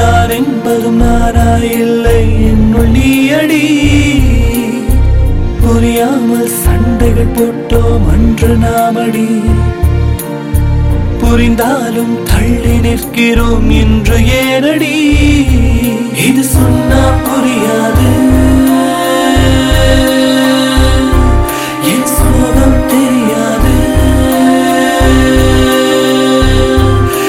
நான் என்பதும் நானா இல்லை என்னுள் நீயடி புரியாமல் சண்டைகள் போட்டோம் அன்று நாமடி புரிந்தாலும் தள்ளி நிற்கிறோம் இன்று ஏனடி இது சொன்னா புரியாது